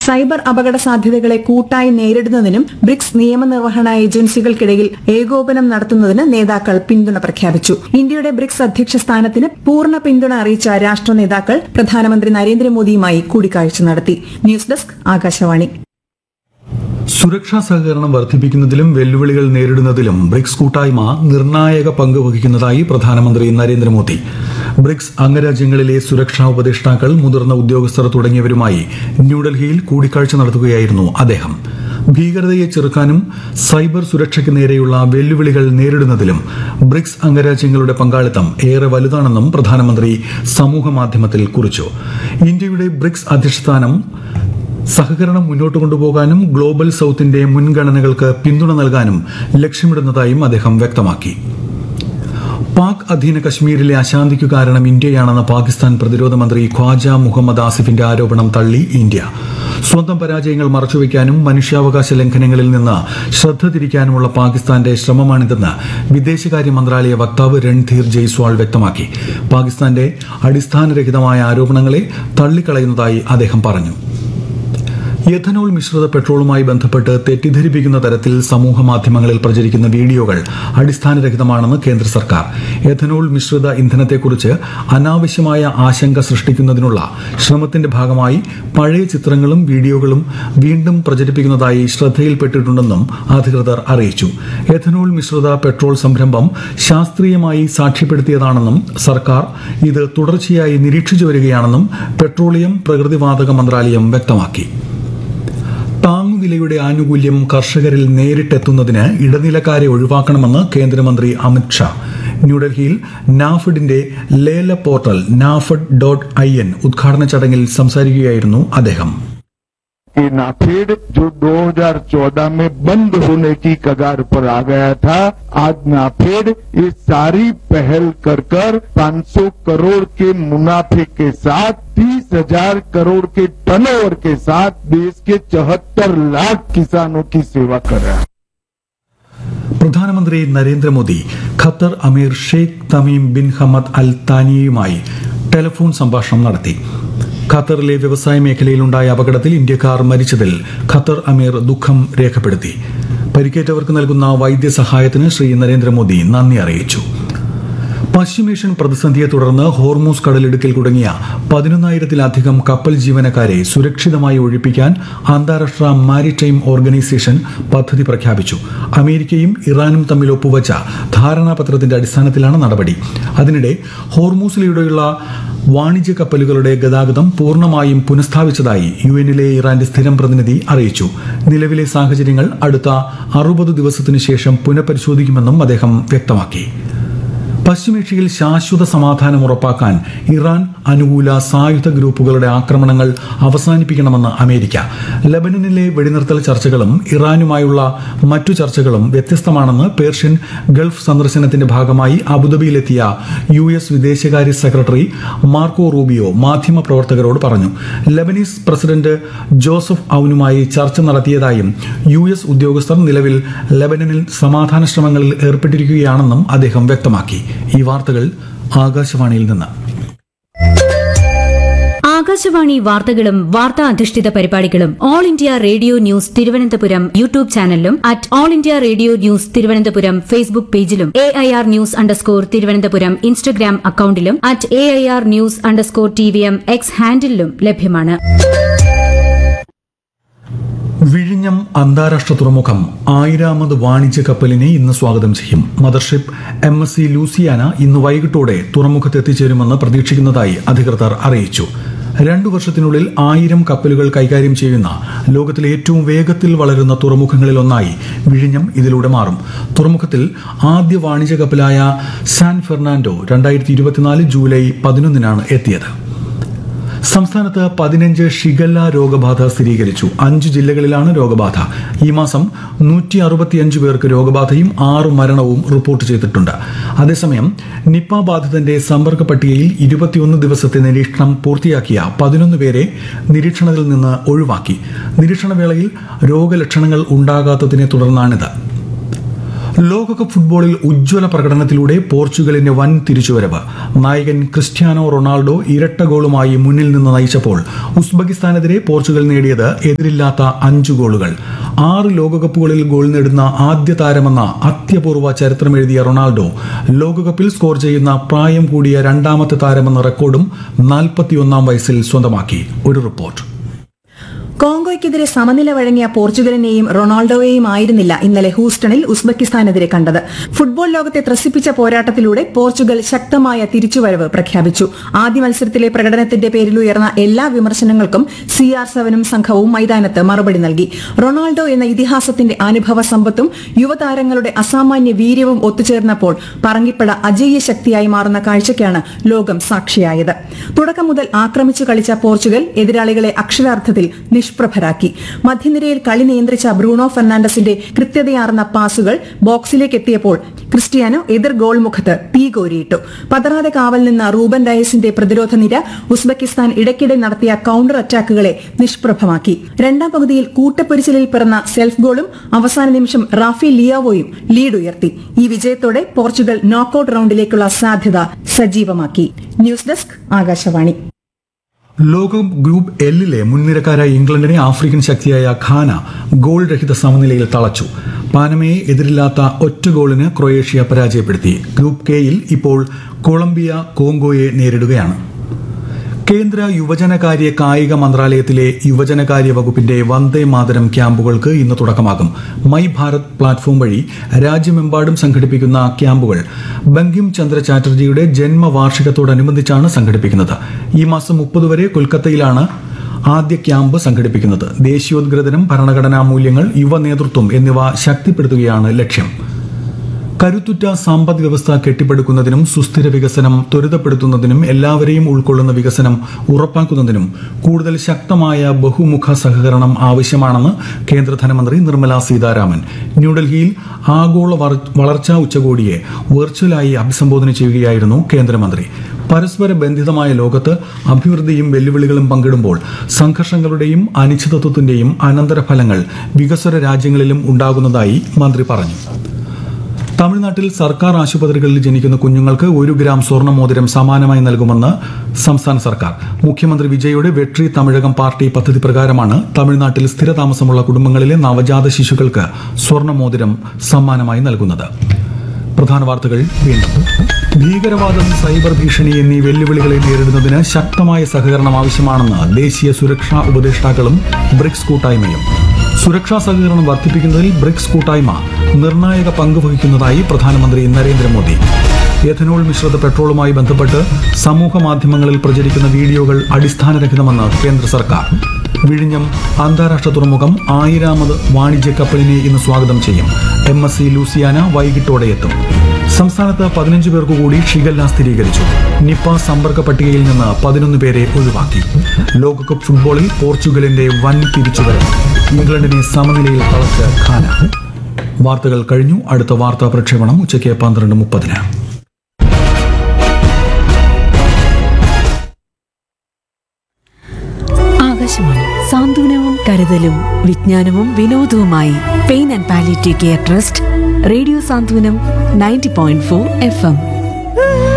cyber അപകട സാധ്യതകളെ കൂട്ടായി നേരിടുന്നതിനും ബ്രിക്സ് നിയമനിർവഹണ ഏജൻസികൾക്കിടയിൽ ഏകോപനം നടത്തുന്നതിന് നേതാക്കൾ പിന്തുണ പ്രഖ്യാപിച്ചു ഇന്ത്യയുടെ ബ്രിക്സ് അധ്യക്ഷ സ്ഥാനത്തിന് പൂർണ്ണ പിന്തുണ അറിയിച്ച രാഷ്ട്ര നേതാക്കൾ പ്രധാനമന്ത്രി നരേന്ദ്രമോദിയുമായി കൂടിക്കാഴ്ച നടത്തി ന്യൂസ് ഡെസ്ക് ആകാശവാണി സുരക്ഷാ സഹകരണം വർദ്ധിപ്പിക്കുന്നതിലും വെല്ലുവിളികൾ നേരിടുന്നതിലും ബ്രിക്സ് കൂട്ടായ്മ നിർണായക പങ്ക് വഹിക്കുന്നതായി പ്രധാനമന്ത്രി നരേന്ദ്രമോദി ബ്രിക്സ് അംഗരാജ്യങ്ങളിലെ സുരക്ഷാ ഉപദേഷ്ടാക്കൾ മുതിർന്ന ഉദ്യോഗസ്ഥർ തുടങ്ങിയവരുമായി ന്യൂഡൽഹിയിൽ കൂടിക്കാഴ്ച നടത്തുകയായിരുന്നു അദ്ദേഹം ഭീകരതയെ ചെറുക്കാനും സൈബർ സുരക്ഷയ്ക്ക് നേരെയുള്ള വെല്ലുവിളികൾ നേരിടുന്നതിലും ബ്രിക്സ് അംഗരാജ്യങ്ങളുടെ പങ്കാളിത്തം ഏറെ വലുതാണെന്നും പ്രധാനമന്ത്രി സമൂഹമാധ്യമത്തിൽ കുറിച്ചു ഇന്ത്യയുടെ ബ്രിക്സ് അധ്യക്ഷസ്ഥാനം സഹകരണം മുന്നോട്ട് കൊണ്ടുപോകാനും ഗ്ലോബൽ സൌത്തിന്റെ മുൻഗണനകൾക്ക് പിന്തുണ നൽകാനും ലക്ഷ്യമിടുന്നതായും അദ്ദേഹം വ്യക്തമാക്കി പാക് അധീന കശ്മീരിലെ അശാന്തിക്കു കാരണം ഇന്ത്യയാണെന്ന പാകിസ്ഥാൻ പ്രതിരോധ മന്ത്രി ഖ്വാജ മുഹമ്മദ് ആസിഫിന്റെ ആരോപണം തള്ളി ഇന്ത്യ സ്വന്തം പരാജയങ്ങൾ മറച്ചുവെക്കാനും മനുഷ്യാവകാശ ലംഘനങ്ങളിൽ നിന്ന് ശ്രദ്ധ തിരിക്കാനുമുള്ള പാകിസ്ഥാന്റെ ശ്രമമാണിതെന്ന് വിദേശകാര്യ മന്ത്രാലയ വക്താവ് രൺധീർ ജയ്സ്വാൾ വ്യക്തമാക്കി പാകിസ്ഥാന്റെ അടിസ്ഥാനരഹിതമായ ആരോപണങ്ങളെ തള്ളിക്കളയുന്നതായി അദ്ദേഹം പറഞ്ഞു എഥനോൾ മിശ്രിത പെട്രോളുമായി ബന്ധപ്പെട്ട് തെറ്റിദ്ധരിപ്പിക്കുന്ന തരത്തിൽ സമൂഹ മാധ്യമങ്ങളിൽ പ്രചരിക്കുന്ന വീഡിയോകൾ അടിസ്ഥാനരഹിതമാണെന്ന് കേന്ദ്ര സർക്കാർ എഥനോൾ മിശ്രിത ഇന്ധനത്തെക്കുറിച്ച് അനാവശ്യമായ ആശങ്ക സൃഷ്ടിക്കുന്നതിനുള്ള ശ്രമത്തിന്റെ ഭാഗമായി പഴയ ചിത്രങ്ങളും വീഡിയോകളും വീണ്ടും പ്രചരിപ്പിക്കുന്നതായി ശ്രദ്ധയിൽപ്പെട്ടിട്ടുണ്ടെന്നും അധികൃതർ അറിയിച്ചു എഥനോൾ മിശ്രിത പെട്രോൾ സംരംഭം ശാസ്ത്രീയമായി സാക്ഷ്യപ്പെടുത്തിയതാണെന്നും സർക്കാർ ഇത് തുടർച്ചയായി നിരീക്ഷിച്ചു വരികയാണെന്നും പെട്രോളിയം പ്രകൃതിവാതക മന്ത്രാലയം വ്യക്തമാക്കി താങ്ങുവിലയുടെ ആനുകൂല്യം കർഷകരിൽ നേരിട്ടെത്തുന്നതിന് ഇടനിലക്കാരെ ഒഴിവാക്കണമെന്ന് കേന്ദ്രമന്ത്രി അമിത് ഷാ ന്യൂഡൽഹിയിൽ നാഫഡിന്റെ ലേല portal NAFED dot I N ഉദ്ഘാടന ചടങ്ങിൽ സംസാരിക്കുകയായിരുന്നു അദ്ദേഹം कि नाफेड जो 2014 में बंद होने की कगार पर आ गया था आज नाफेड ये सारी पहल कर कर 500 करोड़ के मुनाफे के साथ 30 हजार करोड़ के टर्नओवर के साथ देश के चौहत्तर लाख किसानों की सेवा कर रहा है പ്രധാനമന്ത്രി നരേന്ദ്രമോദി ഖത്തർ അമീർ Sheikh Tamim bin Hamad Al താനിയുമായി ടെലിഫോൺ സംഭാഷണം നടത്തി ഖത്തറിലെ വ്യവസായ മേഖലയിലുണ്ടായ അപകടത്തിൽ ഇന്ത്യക്കാർ മരിച്ചതിൽ ഖത്തർ അമീർ ദുഃഖം രേഖപ്പെടുത്തി പരിക്കേറ്റവർക്ക് നൽകുന്ന വൈദ്യസഹായത്തിന് ശ്രീ നരേന്ദ്രമോദി നന്ദി അറിയിച്ചു പശ്ചിമേഷ്യൻ പ്രതിസന്ധിയെ തുടർന്ന് ഹോർമൂസ് കടലിടുക്കിൽ കുടുങ്ങിയ പതിനൊന്നായിരത്തിലധികം കപ്പൽ ജീവനക്കാരെ സുരക്ഷിതമായി ഒഴിപ്പിക്കാൻ അന്താരാഷ്ട്ര മാരിടൈം ഓർഗനൈസേഷൻ പദ്ധതി പ്രഖ്യാപിച്ചു അമേരിക്കയും ഇറാനും തമ്മിൽ ഒപ്പുവച്ച ധാരണാപത്രത്തിന്റെ അടിസ്ഥാനത്തിലാണ് നടപടി അതിനിടെ ഹോർമൂസിലൂടെയുള്ള വാണിജ്യ കപ്പലുകളുടെ ഗതാഗതം പൂർണ്ണമായും പുനഃസ്ഥാപിച്ചതായി യു എന്നിലെ ഇറാന്റെ സ്ഥിരം പ്രതിനിധി അറിയിച്ചു നിലവിലെ സാഹചര്യങ്ങൾ അടുത്ത അറുപത് ദിവസത്തിനു ശേഷം പുനഃപരിശോധിക്കുമെന്നും അദ്ദേഹം വ്യക്തമാക്കി പശ്ചിമേഷ്യയിൽ ശാശ്വത സമാധാനം ഉറപ്പാക്കാൻ ഇറാൻ അനുകൂല സായുധ ഗ്രൂപ്പുകളുടെ ആക്രമണങ്ങൾ അവസാനിപ്പിക്കണമെന്ന് അമേരിക്ക ലബനനിലെ വെടിനിർത്തൽ ചർച്ചകളും ഇറാനുമായുള്ള മറ്റു ചർച്ചകളും വ്യത്യസ്തമാണെന്ന് പേർഷ്യൻ ഗൾഫ് സന്ദർശനത്തിന്റെ ഭാഗമായി അബുദാബിയിലെത്തിയ യു എസ് വിദേശകാര്യ സെക്രട്ടറി മാർക്കോ റൂബിയോ മാധ്യമപ്രവർത്തകരോട് പറഞ്ഞു ലബനീസ് പ്രസിഡന്റ് ജോസഫ് ഔനുമായി ചർച്ച നടത്തിയതായും യു എസ് ഉദ്യോഗസ്ഥർ നിലവിൽ ലബനനിൽ സമാധാന ശ്രമങ്ങളിൽ ഏർപ്പെട്ടിരിക്കുകയാണെന്നും അദ്ദേഹം വ്യക്തമാക്കി ഈ വാർത്തകൾ ആകാശവാണിയിൽ നിന്ന് ആകാശവാണി വാർത്തകളും വാർത്താ അധിഷ്ഠിത പരിപാടികളും all India radio news Thiruvananthapuram YouTube ചാനലിലും at all India radio news Thiruvananthapuram Facebook പേജിലും A I R news underscore Thiruvananthapuram Instagram അക്കൌണ്ടിലും at A I R news underscore T V M X ഹാൻഡിലും ലഭ്യമാണ് വിഴിഞ്ഞം അന്താരാഷ്ട്ര തുറമുഖം ആയിരാമത് വാണിജ്യ കപ്പലിനെ ഇന്ന് സ്വാഗതം ചെയ്യും mothership M S C Luciana ഇന്ന് വൈകിട്ടോടെ തുറമുഖത്ത് എത്തിച്ചേരുമെന്ന് പ്രതീക്ഷിക്കുന്നതായി അധികൃതർ അറിയിച്ചു രണ്ടു വർഷത്തിനുള്ളിൽ ആയിരം കപ്പലുകൾ കൈകാര്യം ചെയ്യുന്ന ലോകത്തിലെ ഏറ്റവും വേഗത്തിൽ വളരുന്ന തുറമുഖങ്ങളിലൊന്നായി വിഴിഞ്ഞം ഇതിലൂടെ മാറും തുറമുഖത്തിൽ ആദ്യ വാണിജ്യ കപ്പലായ സാൻ ഫെർണാൻഡോ രണ്ടായിരത്തി ഇരുപത്തിനാല് ജൂലൈ പതിനൊന്നിനാണ് എത്തിയത് സംസ്ഥാനത്ത് പതിനഞ്ച് ഷിഗല്ല രോഗബാധ സ്ഥിരീകരിച്ചു അഞ്ച് ജില്ലകളിലാണ് രോഗബാധ ഈ മാസം നൂറ്റി അറുപത്തിയഞ്ച് പേർക്ക് രോഗബാധയും ആറ് മരണവും റിപ്പോർട്ട് ചെയ്തിട്ടുണ്ട് അതേസമയം നിപ്പ ബാധിതന്റെ സമ്പർക്ക പട്ടികയിൽ ഇരുപത്തിയൊന്ന് ദിവസത്തെ നിരീക്ഷണം പൂർത്തിയാക്കിയ പതിനൊന്ന് പേരെ നിരീക്ഷണത്തിൽ നിന്ന് ഒഴിവാക്കി നിരീക്ഷണ വേളയിൽ രോഗലക്ഷണങ്ങൾ ഉണ്ടാകാത്തതിനെ തുടർന്നാണിത് ലോകകപ്പ് ഫുട്ബോളിൽ ഉജ്ജ്വല പ്രകടനത്തിലൂടെ പോർച്ചുഗലിന്റെ വൻ തിരിച്ചുവരവ് നായകൻ ക്രിസ്ത്യാനോ റൊണാൾഡോ ഇരട്ട ഗോളുമായി മുന്നിൽ നിന്ന് നയിച്ചപ്പോൾ ഉസ്ബെക്കിസ്ഥാനെതിരെ പോർച്ചുഗൽ നേടിയത് എതിരില്ലാത്ത അഞ്ച് ഗോളുകൾ ആറ് ലോകകപ്പുകളിൽ ഗോൾ നേടുന്ന ആദ്യ താരമെന്ന അത്യപൂർവ ചരിത്രമെഴുതിയ റൊണാൾഡോ ലോകകപ്പിൽ സ്കോർ ചെയ്യുന്ന പ്രായം കൂടിയ രണ്ടാമത്തെ താരമെന്ന റെക്കോർഡും നാൽപ്പത്തിയൊന്നാം വയസ്സിൽ സ്വന്തമാക്കി ഒരു റിപ്പോർട്ട് കോങ്കോയ്ക്കെതിരെ സമനില വഴങ്ങിയ പോർച്ചുഗലിനെയും റൊണാൾഡോയെയും ആയിരുന്നില്ല ഇന്നലെ ഹൂസ്റ്റണിൽ ഉസ്ബെക്കിസ്ഥാനെതിരെ കണ്ടത് ഫുട്ബോൾ ലോകത്തെ ത്രസിപ്പിച്ച പോരാട്ടത്തിലൂടെ പോർച്ചുഗൽ ശക്തമായ തിരിച്ചുവരവ് പ്രഖ്യാപിച്ചു ആദ്യ മത്സരത്തിലെ പ്രകടനത്തിന്റെ പേരിൽ ഉയർന്ന എല്ലാ വിമർശനങ്ങൾക്കും സി ആർ സെവനും സംഘവും മൈതാനത്ത് മറുപടി നൽകി റൊണാൾഡോ എന്ന ഇതിഹാസത്തിന്റെ അനുഭവ സമ്പത്തും യുവതാരങ്ങളുടെ അസാമാന്യ വീര്യവും ഒത്തുചേർന്നപ്പോൾ പറങ്കിപ്പട അജയ്യ ശക്തിയായി മാറുന്ന കാഴ്ചയ്ക്കാണ് ലോകം സാക്ഷിയായത് തുടക്കം മുതൽ ആക്രമിച്ചു കളിച്ച പോർച്ചുഗൽ എതിരാളികളെ അക്ഷരാർത്ഥത്തിൽ നിഷ്പ്രഭരാക്കി മധ്യനിരയിൽ കളി നിയന്ത്രിച്ച ബ്രൂണോ ഫെർണാണ്ടസിന്റെ കൃത്യതയാർന്ന പാസുകൾ ബോക്സിലേക്ക് എത്തിയപ്പോൾ ക്രിസ്റ്റിയാനോ എതിർ ഗോൾ മുഖത്ത് തീ കോരിയിട്ടു പതറാതെ കാവൽ നിന്ന റൂബൻ ഡയസിന്റെ പ്രതിരോധ നിര ഉസ്ബെക്കിസ്ഥാൻ ഇടയ്ക്കിടെ നടത്തിയ കൌണ്ടർ അറ്റാക്കുകളെ നിഷ്പ്രഭമാക്കി രണ്ടാം പകുതിയിൽ കൂട്ടപ്പൊരിച്ചിലിൽ പിറന്ന സെൽഫ് ഗോളും അവസാന നിമിഷം റാഫി ലിയാവോയും ലീഡ് ഉയർത്തി ഈ വിജയത്തോടെ പോർച്ചുഗൽ നോക്കൌട്ട് റൌണ്ടിലേക്കുള്ള സാധ്യത സജീവമാക്കി ന്യൂസ് ഡെസ്ക് ആകാശവാണി ലോകകപ്പ് ഗ്രൂപ്പ് എല്ലിലെ മുൻനിരക്കാരായ ഇംഗ്ലണ്ടിനെ ആഫ്രിക്കൻ ശക്തിയായ ഖാന ഗോൾ രഹിത സമനിലയിൽ തളച്ചു പാനമയെ എതിരില്ലാത്ത ഒറ്റ ഗോളിന് ക്രൊയേഷ്യ പരാജയപ്പെടുത്തി ഗ്രൂപ്പ് കെയിൽ ഇപ്പോൾ കൊളംബിയ കോങ്കോയെ നേരിടുകയാണ് കേന്ദ്ര യുവജനകാര്യ കായിക മന്ത്രാലയത്തിലെ യുവജനകാര്യ വകുപ്പിന്റെ വന്ദേ മാതരം ക്യാമ്പുകൾക്ക് ഇന്ന് തുടക്കമാകും മൈ ഭാരത് പ്ലാറ്റ്ഫോം വഴി രാജ്യമെമ്പാടും സംഘടിപ്പിക്കുന്ന ക്യാമ്പുകൾ ബങ്കിം ചന്ദ്ര ചാറ്റർജിയുടെ ജന്മവാർഷികത്തോടനുബന്ധിച്ചാണ് സംഘടിപ്പിക്കുന്നത് ഈ മാസം മുപ്പത് വരെ കൊൽക്കത്തയിലാണ് ആദ്യ ക്യാമ്പ് സംഘടിപ്പിക്കുന്നത് ദേശീയോദ്ഗ്രഥനം ഭരണഘടനാ മൂല്യങ്ങൾ യുവ നേതൃത്വം എന്നിവ ശക്തിപ്പെടുത്തുകയാണ് ലക്ഷ്യം കരുത്തുറ്റ സമ്പദ് വ്യവസ്ഥ കെട്ടിപ്പടുക്കുന്നതിനും സുസ്ഥിര വികസനം ത്വരിതപ്പെടുത്തുന്നതിനും എല്ലാവരെയും ഉൾക്കൊള്ളുന്ന വികസനം ഉറപ്പാക്കുന്നതിനും കൂടുതൽ ശക്തമായ ബഹുമുഖ സഹകരണം ആവശ്യമാണെന്ന് കേന്ദ്ര ധനമന്ത്രി നിർമ്മല സീതാരാമൻ ന്യൂഡൽഹിയിൽ ആഗോള വർ- വളർച്ചാ ഉച്ചകോടിയെ വെർച്വലായി അഭിസംബോധന ചെയ്യുകയായിരുന്നു കേന്ദ്രമന്ത്രി പരസ്പര ബന്ധിതമായ ലോകത്ത് അഭിവൃദ്ധിയും വെല്ലുവിളികളും പങ്കിടുമ്പോൾ സംഘർഷങ്ങളുടെയും അനിശ്ചിതത്വത്തിന്റെയും അനന്തരഫലങ്ങൾ വികസ്വര രാജ്യങ്ങളിലും ഉണ്ടാകുന്നതായി മന്ത്രി പറഞ്ഞു തമിഴ്നാട്ടിൽ സർക്കാർ ആശുപത്രികളിൽ ജനിക്കുന്ന കുഞ്ഞുങ്ങൾക്ക് ഒരു ഗ്രാം സ്വർണ്ണമോതിരം സമാനമായി നൽകുമെന്ന് സംസ്ഥാന സർക്കാർ മുഖ്യമന്ത്രി വിജയുടെ വെട്രി തമിഴകം പാർട്ടി പദ്ധതി പ്രകാരമാണ് തമിഴ്നാട്ടിൽ സ്ഥിരതാമസമുള്ള കുടുംബങ്ങളിലെ നവജാത ശിശുക്കൾക്ക് സ്വർണ്ണമോതിരം സമ്മാനമായി നൽകുന്നത് പ്രധാന വാർത്തകൾ വീണ്ടും ഭീകരവാദം സൈബർ ഭീഷണി എന്നീ വെല്ലുവിളികളെ നേരിടുന്നതിന് ശക്തമായ സഹകരണം ആവശ്യമാണെന്ന് ദേശീയ സുരക്ഷാ ഉപദേഷ്ടാക്കളും ബ്രിക്സ് കൂട്ടായ്മയും സുരക്ഷാ സഹകരണം വർദ്ധിപ്പിക്കുന്നതിൽ ബ്രിക്സ് കൂട്ടായ്മ നിർണായക പങ്ക് വഹിക്കുന്നതായി പ്രധാനമന്ത്രി നരേന്ദ്രമോദി എഥനോൾ മിശ്രിത പെട്രോളുമായി ബന്ധപ്പെട്ട് സമൂഹ മാധ്യമങ്ങളിൽ പ്രചരിക്കുന്ന വീഡിയോകൾ അടിസ്ഥാനരഹിതമെന്ന് കേന്ദ്ര സർക്കാർ വിഴിഞ്ഞം അന്താരാഷ്ട്ര തുറമുഖം ആയിരാമത് വാണിജ്യ കപ്പലിനെ ഇന്ന് സ്വാഗതം ചെയ്യും എം എസ് സി ലൂസിയാന വൈകിട്ടോടെ എത്തും സംസ്ഥാനത്ത് പതിനഞ്ച് പേർക്ക് കൂടി ഷിഗല്ല സ്ഥിരീകരിച്ചു നിപ്പ സമ്പർക്ക പട്ടികയിൽ നിന്ന് പതിനൊന്ന് പേരെ ഒഴിവാക്കി ലോകകപ്പ് ഫുട്ബോളിൽ പോർച്ചുഗലിന്റെ വൻ തിരിച്ചുവരവ് ഇംഗ്ലണ്ടിനെ സമനിലയിൽ തളച്ച് ഖാന വാർത്തകൾ കഴിഞ്ഞു അടുത്ത വാർത്താ പ്രക്ഷേപണം ഉച്ചയ്ക്ക് പന്ത്രണ്ട് മുപ്പതിന് ആകാശവാണി സാന്ത്വനവും കരുതലും വിജ്ഞാനവും വിനോദവുമായി pain and palliative care trust radio Santhwanam ninety point four F M